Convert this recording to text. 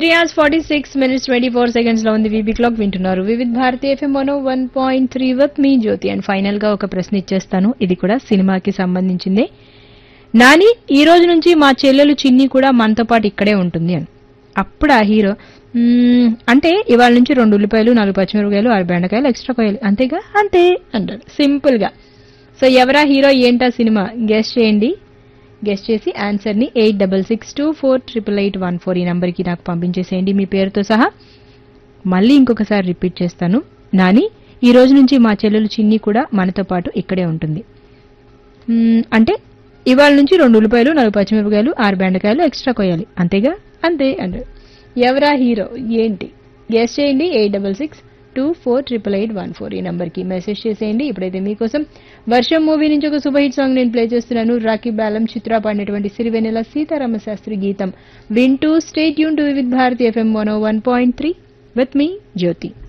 three hours forty six minutes twenty four seconds లో ఉంది VB clock వింటున్నారు Vividh Bharati FM one one point three with me Jyothi and final గా ఒక ప్రశ్న ఇచ్చేస్తాను ఇది కూడా సినిమాకి సంబంధించిందే నాని ఈ రోజు నుంచి మా చెల్లెలు చిన్ని కూడా మనతో పాటు ఇక్కడే ఉంటుంది అని అప్పుడు ఆ హీరో "మ్మ్, అంటే ఇవాళ నుంచి రెండు ఉల్లిపాయలు నాలుగు పచ్చిమిరపకాయలు ఆరు బెండకాయలు ఎక్స్ట్రా కోయాలి అంతేగా అంతే అంటాడు సింపుల్ గా సో ఎవరా హీరో ఏంటా సినిమా గెస్ట్ చేయండి గెస్ట్ చేసి ఆన్సర్ ని eight double six two four triple eight one four ఈ నంబర్ కి నాకు పంపించేసేయండి మీ పేరుతో సహా మళ్ళీ ఇంకొకసారి రిపీట్ చేస్తాను నాని ఈ రోజు నుంచి మా చెల్లెలు చిన్ని కూడా మనతో పాటు ఇక్కడే ఉంటుంది మ్మ్, అంటే ఇవాళ నుంచి రెండు ఉల్లిపాయలు నాలుగు పచ్చిమిరపకాయలు ఆరు బెండకాయలు ఎక్స్ట్రా కొయ్యాలి అంతేగా అంతే అంటారు ఎవరా హీరో ఏంటి గెస్ట్ చేయండి eight double six two four triple eight one four ఈ నంబర్కి మెసేజ్ చేసేయండి ఇప్పుడైతే మీకోసం వర్షం మూవీ నుంచి ఒక సూపర్ హిట్ సాంగ్ నేను ప్లే చేస్తున్నాను రాఖీ బాలం చిత్ర పాడినటువంటి సిరివెనెల సీతారామ శాస్త్రి గీతం వింటూ స్టేట్ యూన్ to with Bharati FM one one point three with me Jyothi